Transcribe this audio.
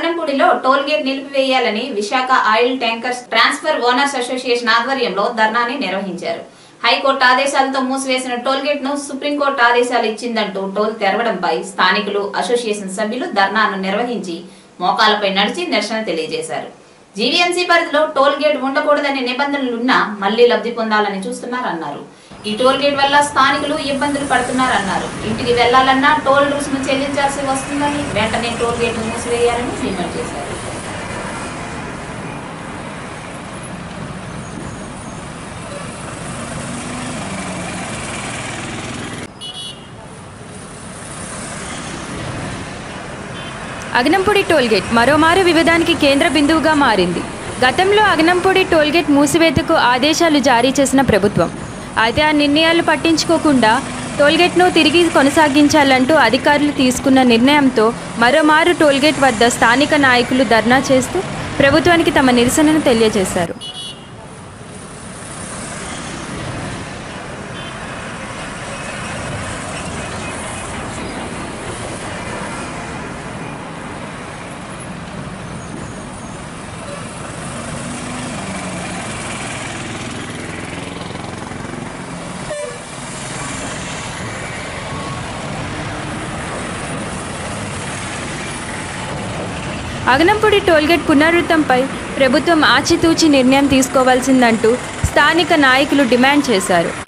అగనంపూడిలో toll gate నిలిపివేయాలని Visakha oil tankers transfer owners association ఆధ్వర్యంలో ధర్నాని నిర్వహించారు హైకోర్టు ఆదేశాలతో మూసివేసిన టోల్ గేట్ ను సుప్రీంకోర్టు ఆదేశాలు ఇచ్చిందంటూ టోల్ తెరవడంపై స్థానికులు అసోసియేషన్ సభ్యులు ధర్నాను నిర్వహించి మోకాలపై నడిచి నిరసన తెలియజేశారు జీవీఎంసీ పరిధిలో టోల్ గేట్ ఉండకూడదనే నిబంధనలున్నా మళ్లీ లబ్ధి పొందాలని చూస్తున్నారన్నారు ఈ టోల్ గేట్ వల్ల స్థానికులు ఇబ్బందులు పడుతున్నారన్నారు ఇంటికి వెళ్లాలన్నా టోల్ రుసుము చెల్లించాల్సి వస్తుందని వెంటనే టోల్ గేట్ మూసివేయాలని డిమాండ్ చేశారు అగనంపూడి టోల్గేట్ మరోమారు వివాదానికి కేంద్ర బిందువుగా మారింది గతంలో అగనంపూడి టోల్గేట్ మూసివేతకు ఆదేశాలు జారీ చేసిన ప్రభుత్వం అయితే ఆ నిర్ణయాలు పట్టించుకోకుండా టోల్గేట్ను తిరిగి కొనసాగించాలంటూ అధికారులు తీసుకున్న నిర్ణయంతో మరోమారు టోల్గేట్ వద్ద స్థానిక నాయకులు ధర్నా చేస్తూ ప్రభుత్వానికి తమ నిరసనను తెలియజేశారు అగనంపూడి టోల్గేట్ పునరుద్ధంపై ప్రభుత్వం ఆచితూచి నిర్ణయం తీసుకోవాల్సిందంటూ స్థానిక నాయకులు డిమాండ్ చేశారు